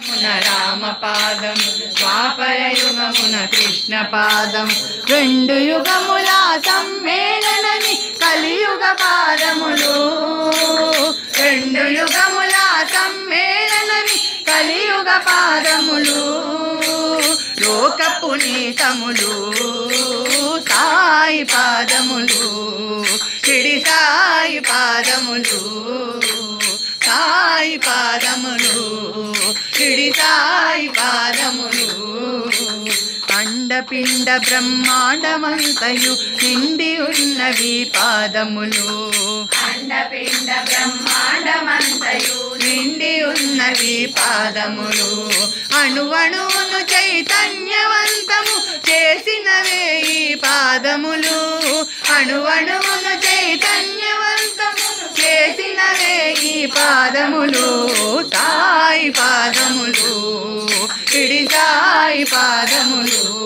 మున రామ పాదం ద్వాపర యుగమున కృష్ణ పాదం రెండు యుగముల సమ్మేళనని కలియుగ పాదములు రెండు యుగముల సమ్మేళనని కలియుగ పాదములు లోక పునీతములు సాయి పాదములు షిడి సాయి పాదములు సాయి పాదములు షిడి సాయి పాదములు అండపిండ బ్రహ్మాండమంతయు నిండి ఉన్నవి పాదములు అండపిండ బ్రహ్మాండమంతయు నిండి ఉన్నవి పాదములు అణువణువును చైతన్యవంతము చేసినవే ఈ పాదములు అణువణువును చైతన్యవంతము చేసినవే ఈ పాదములు సాయి పాదములు ఇడి సాయి పాదములు